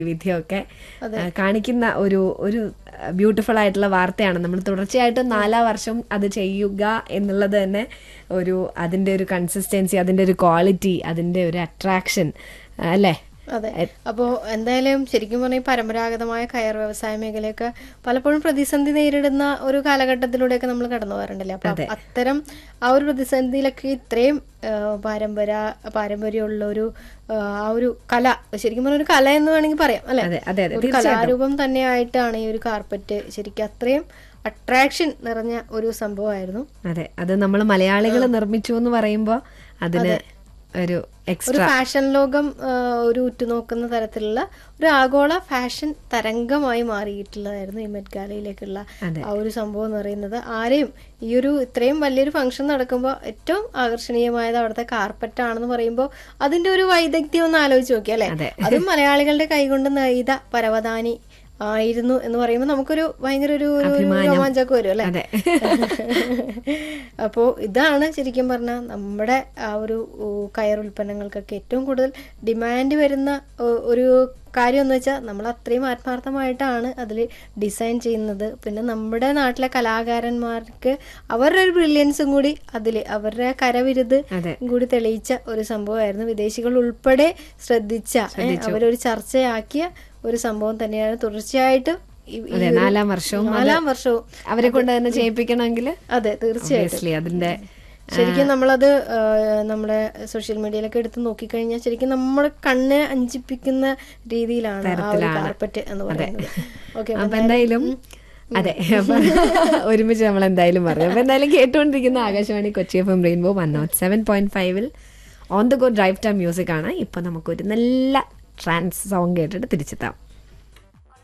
വിധിയൊക്കെ ആ, കാണിക്കുന്ന ഒരു ഒരു ബ്യൂട്ടിഫുൾ ആയിട്ടുള്ള വാർത്തയാണ് നമ്മൾ തുടർച്ചയായിട്ട് നാലാം വർഷം അത് ചെയ്യുക എന്നുള്ളത് തന്നെ ഒരു അതിന്റെ ഒരു കൺസിസ്റ്റൻസി അതിന്റെ ഒരു ക്വാളിറ്റി അതിന്റെ ഒരു അട്രാക്ഷൻ അല്ലേ അതെ അപ്പോൾ എന്തായാലും ശരിക്കും പറഞ്ഞാൽ ഈ പരമ്പരാഗതമായ കയർ വ്യവസായ മേഖലയൊക്കെ പലപ്പോഴും പ്രതിസന്ധി നേരിടുന്ന ഒരു കാലഘട്ടത്തിലൂടെയൊക്കെ നമ്മൾ കടന്നു പോകാറുണ്ടല്ലേ അപ്പൊ അത്തരം ആ ഒരു പ്രതിസന്ധിയിലൊക്കെ ഇത്രയും ആ, പാരമ്പര്യ പാരമ്പര്യമുള്ള ഒരു ആ, ആ ഒരു കല ശരിക്കും പറഞ്ഞ ഒരു കല എന്ന് വേണമെങ്കിൽ പറയാം അല്ലെ അതെ അതെ അതെ ഒരു കലാരൂപം തന്നെയായിട്ടാണ് ഈ ഒരു കാർപ്പറ്റ് ശരിക്കും അത്രയും അട്രാക്ഷൻ നിറഞ്ഞ ഒരു സംഭവമായിരുന്നു അതെ അത് നമ്മൾ മലയാളികൾ നിർമ്മിച്ചു എന്ന് പറയുമ്പോൾ അതിന് ഒരു ഒരു എക്സ്ട്രാ ഫാഷൻ ലോകം ആ, ഒരു ഉറ്റുനോക്കുന്ന തരത്തിലുള്ള ഒരു ആഗോള ഫാഷൻ തരംഗമായി മാറിയിട്ടുള്ളതായിരുന്നു ഈ മെറ്റ് ഗാലയിലേക്കുള്ള അതെ. ആ ഒരു സംഭവം എന്ന് പറയുന്നത് ആരെയും ഈ ഒരു ഇത്രയും വലിയൊരു ഫംഗ്ഷൻ നടക്കുമ്പോൾ ഏറ്റവും ആകർഷണീയമായത് അവിടുത്തെ കാർപ്പറ്റ് ആണെന്ന് പറയുമ്പോൾ അതിന്റെ ഒരു വൈദഗ്ധ്യം ഒന്ന് ആലോചിച്ച് നോക്കി അല്ലെ അതെ. അതും മലയാളികളുടെ കൈകൊണ്ട് നെയ്ത പരവതാനി ആയിരുന്നു എന്ന് പറയുമ്പോൾ നമുക്കൊരു ഭയങ്കര ഒരു ഒരു രോമാഞ്ചമൊക്കെ വരും അല്ലെ അതെ അപ്പോൾ ഇതാണ് ശരിക്കും പറഞ്ഞാൽ നമ്മുടെ ആ ഒരു ഉ, കയർ ഉൽപ്പന്നങ്ങൾക്കൊക്കെ ഏറ്റവും കൂടുതൽ ഡിമാൻഡ് വരുന്ന ഒ- ഒരു കാര്യം എന്ന് വെച്ചാൽ നമ്മൾ അത്രയും ആത്മാർത്ഥമായിട്ടാണ് അതിൽ ഡിസൈൻ ചെയ്യുന്നത് പിന്നെ നമ്മുടെ നാട്ടിലെ കലാകാരന്മാർക്ക് അവരുടെ ഒരു ബ്രില്യൻസും കൂടി അതിൽ അവരുടെ കരവിരുത് അതെ കൂടി തെളിയിച്ച ഒരു സംഭവമായിരുന്നു വിദേശികൾ ഉൾപ്പെടെ ശ്രദ്ധിച്ച ഏ, അവരൊരു ചർച്ചയാക്കിയ ഒരു സംഭവം തന്നെയാണ് തുടർച്ചയായിട്ടും ഈ- ഈ അതെ ഒരു നാലാം വർഷവും അത് നാലാം വർഷവും അവരെ കൊണ്ട് തന്നെ ചെയ്യിപ്പിക്കണമെങ്കിൽ അതെ തീർച്ചയായും obviously അതിന്റെ ശരിക്കും നമ്മളത് ആ, നമ്മുടെ സോഷ്യൽ മീഡിയയിലൊക്കെ എടുത്ത് നോക്കിക്കഴിഞ്ഞാൽ ശരിക്കും നമ്മുടെ കണ്ണ് അഞ്ചിപ്പിക്കുന്ന രീതിയിലാണ് ആ ഒരു കാർപ്പറ്റ് എന്ന് പറയുന്നത് ഓക്കെ അപ്പൊ എന്തായാലും അതെ അപ്പൊ ഒരുമിച്ച് നമ്മൾ എന്തായാലും പറഞ്ഞു അപ്പൊ എന്തായാലും കേട്ടുകൊണ്ടിരിക്കുന്ന Akashvani Kochi F M rainbow one note seven point ഫൈവിൽ on the go drive time music ആണ് ഇപ്പൊ നമുക്കൊരു നല്ല ട്രാൻസ് സോങ് കേട്ടിട്ട് തിരിച്ചെത്താം